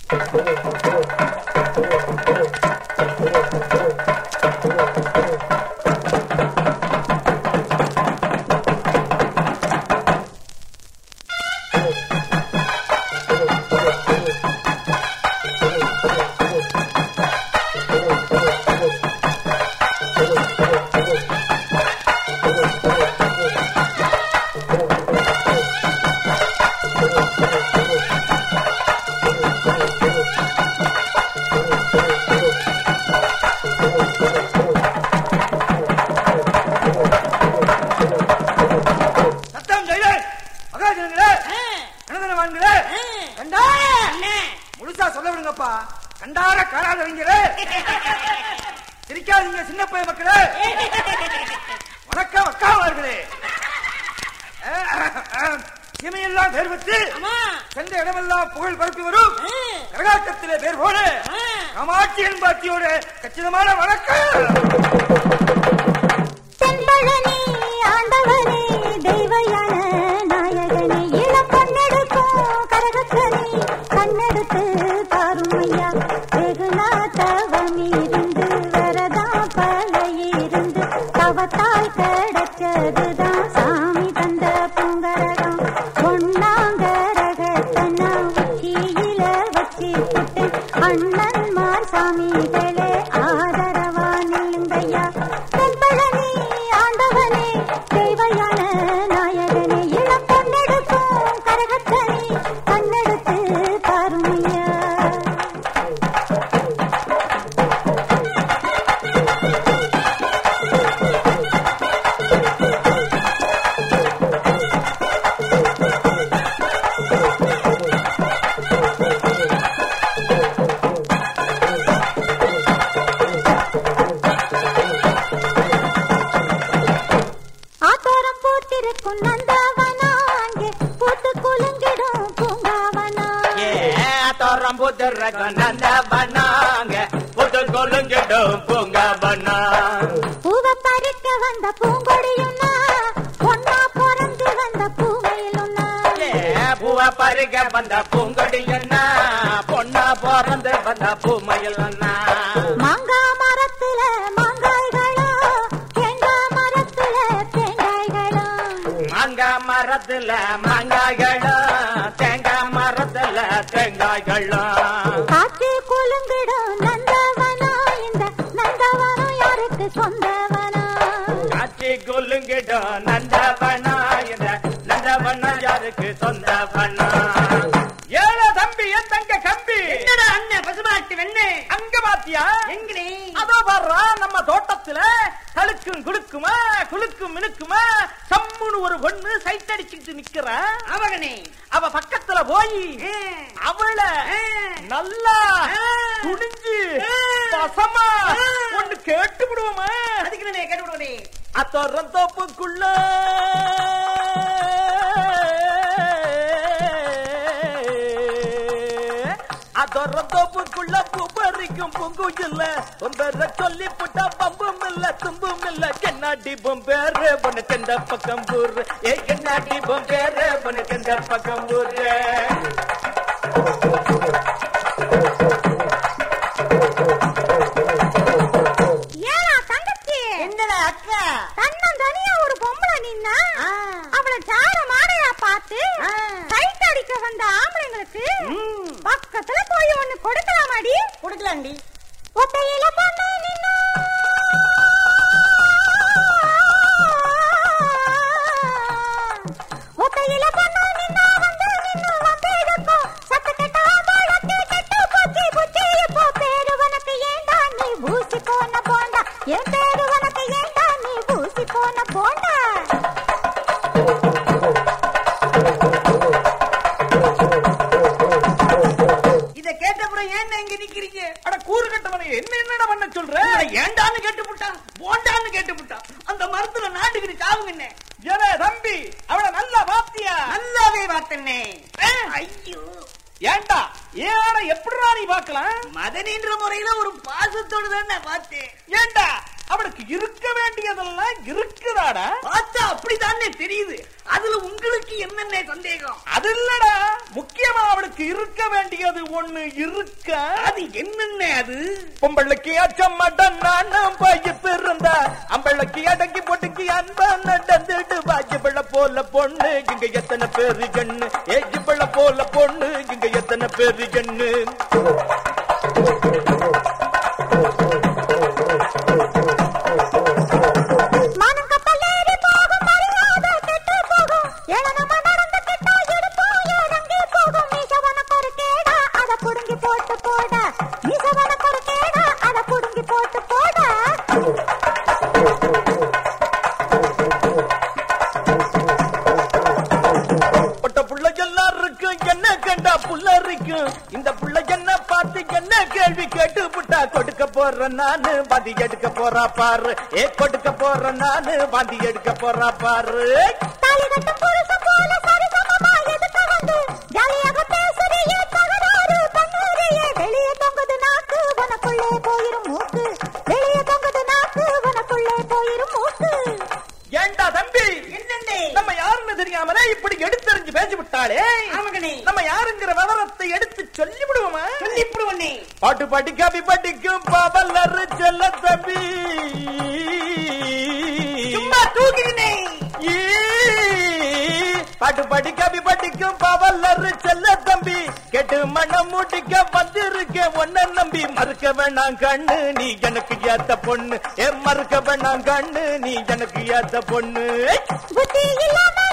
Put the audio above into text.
சத்தம் செய்தே மகாஜனங்களே என்னதான வாங்குறே கண்டா முழுசா சொல்ல விடுங்கப்பா கண்டார காணாதவங்களே சிரிக்காதீங்க சின்ன பைய மக்களே வணக்கம் அக்காவார்களே இமையெல்லாம் பேர் பெற்று சென்ற இடமெல்லாம் புகழ் பரப்பி வரும் கரகாட்டத்திலே பேர் போல காமாட்சி என்பாட்டியோட கச்சிதமான வணக்கம் செம்பழனி ஆண்டவனே தெய்வயான நாயகனே இளம் பொன்னெடுக்கும் கரகத்தனி கண்ணெடுத்து தாருமையா வெகு நாட்டவம் இருந்து வரதா பல இருந்து தவத்தால் கிடைச்சதுதான் சாமி தந்த பூங்கரகம் பொன்னாங்கரகத்தனா உச்சியில வச்சு புட்டேன் அண்ணன்மார் சாமிகளே ஆதரவா நில்லுங்கய்யா தென்பழனி ஆண்டவனே தெய்வயான நாயகனே இளம் பொன்னெடுக்கும் கரகத்தனி கண்ணெடுத்து பாருமையா ஆத்தோரம் பூத்திருக்கும் நந்தாவனா அங்கே பூத்து குலுங்கிடும் பூங்காவனா தோறம் புதுரக நந்த பண்ணாங்க புது கொலுங்கிடும் பூங்க பண்ணா பூவை பறிக்க வந்த பூங்கொடியுன்னா பொன்னா பிறந்து வந்த பூவையிலுன்னா பூவ பருக வந்த பூங்கொடி என்ன பொண்ணா பிறந்து வந்த பூமையில் மாங்கா மரத்துல மாங்காய்களோ தேங்காய் மரத்துல தேங்காய்களோ மாங்க மரத்துல மாங்காய்களும் தேங்காய் மரத்துல தேங்காய்களும் காற்று குலுங்கிடும் நந்தவனா இந்த நந்தவனம் யாருக்கு சொந்தவனா காட்சி கொல்லுங்கிடும் நந்தவனா இந்த நந்தவனா யாருக்கு சொந்தவனா ஏழ தம்பி என் தங்க கம்பி என்னடா அண்ணன் பசுமாட்டு வெண்ணே அங்க பாத்தியா எங்கடி அதோ பாடுறா நம்ம தோட்டத்துல கழுக்கும் குலுக்குமா குலுக்கும் மினுக்குமா சம்முன்னு ஒரு பொண்ணு சைட் அடிச்சுட்டு நிக்கிறா அவகனே அவ பக்கத்துல போய் அவள நல்லா துணிஞ்சு வசமா ஒண்ணு கேட்டு விடுவோமா அதுக்கு நான் கேட்டு விடுவனே அத்தோரம் தோப்புக்குள்ள அதோரம் தோப்புக்குள்ள பூ பறிக்கும் பூங்குயில்ல உன்பேர சொல்லி புட்டா பம்பும் இல்ல தும்பும் இல்ல கண்ணாடி பொம்பேரு உனக்கு இந்த பக்கம் ஊரு ஏ கண்ணாடி பொம்பேரு உனக்கு இந்த பக்கம் ஊரு ஏனா தங்கச்சி என்னடா அக்கா தன்னன் தனியா ஒரு பொம்பளை நின்னா அவள ஜார மாடையா பார்த்து சைட் அடிக்க வந்த ஆம்பளைங்களுக்கு பக்கத்துல போய் ஒண்ணு கொடுக்கலாமாடி கொடுக்கலாண்டி ஒத்தையில பொண்ணு நின்னா ஒத்தையில பொண்ணு நின்னா வந்து நின்னு வந்தேருக்கும் சத்த கெட்ட ஆம்பளக்கு கெட்டு போச்சு புச்சி இப்போ பேரு உனக்கு ஏண்டா நீ பூசி போன போண்டா என் பேரு உனக்கு ஏண்டா நீ பூசி போன போண்டா இத கேட்டப்புறம் ஏன் இங்க நிக்கிறீங்க அட கூறு கட்டவனே என்ன என்னடா பண்ண சொல்ற ஏண்டான்னு கேட்டு புட்டான் போண்டான்னு கேட்டு புட்டான் அந்த மரத்துல நாட்டுக்கு சாவுங்க என்ன ஏலே தம்பி அவள நல்லா பாத்தியா நல்லாவே பார்த்தனே ஐயோ ஏண்டா ஏடா எப்படிடா நீ பார்க்கலாம் மதனின்ற முறையில ஒரு பாசத்தோடு தான் நான் பார்த்தேன் ஏண்டா அவளுக்கு இருக்க வேண்டியதெல்லாம் இருக்குதாடா பார்த்தா அப்படிதானே தெரியுது அதுல உங்களுக்கு என்னென்ன சந்தேகம் அது இல்லடா முக்கியமா அவளுக்கு இருக்க வேண்டியது ஒண்ணு இருக்க அது என்னென்ன அது பொம்பளைக்கு அச்சம் மடன் நானும் பையத்து இருந்தா அம்பளைக்கு அடங்கி பொட்டுக்கு அன்பா நடந்துட்டு பாக்கி பிள்ளை போல பொண்ணு இங்க எத்தனை பேரு கண்ணு ஏஜி பிள்ளை போல பொண்ணு இங்க எத்தனை பேரு கண்ணு மானம் கப்பல் ஏறி போகும் மரியாதை கெட்டு போகும் ஏளனமா நடந்து கிட்டா எடுப்போம் ஏடங்கி போகும் மீச உனக்கு ஒரு கேடா அத புடுங்கி போட்டு போட மீச உனக்கு ஒரு கேடா அத புடுங்கி போட்டு போட பொட்ட புள்ள எல்லாருக்கும் என்ன கண்டா புள்ள இருக்கும் இந்த புள்ள என்ன பார்த்து என்ன கேள்வி கேட்டு புட்டா கொடுக்க போற நானு பாந்தி எடுக்க போறா பாரு ஏ கொடுக்க போற நானு பாந்தி எடுக்க போறா பாரு தாலி கட்டும் புருஷன் போல சரிசமமா எதுக்கு வந்து ஜாலியாக பேசுறியே தகராறு பண்ணுறியே வெளியே தொங்குது நாக்கு உனக்குள்ளே போயிரும் மூக்கு வெளியே தொங்குது நாக்கு உனக்குள்ளே போயிரும் மூக்கு ஏண்டா தம்பி என்னென்ன நம்ம யாருன்னு தெரியாமலே இப்படி எடுத்தறிஞ்சு பேசி விட்டாளே ஆமாங்கண்ணே நம்ம யாருங்கிற விவரத்தை எடுத்து சொல்லி விடுவோமா சொல்லிவிடுவண்ணே பாட்டு பாட்டி காபி பாட்டிக்கும் பாவல்லரு செல்ல தம்பி சும்மா தூக்கிடுனே ஈ, பாட்டு பாடி கபி பாட்டிக்கும் பவல்லரு செல்ல தம்பி கெட்டு மனம் மூட்டிக்க வந்திருக்க ஒன்ன நம்பி மறுக்க வேணாம் கண்ணு நீ எனக்கு ஏத்த பொண்ணு ஏ மறுக்க வேணாம் கண்ணு நீ எனக்கு ஏத்த பொண்ணு புத்தி இல்லாம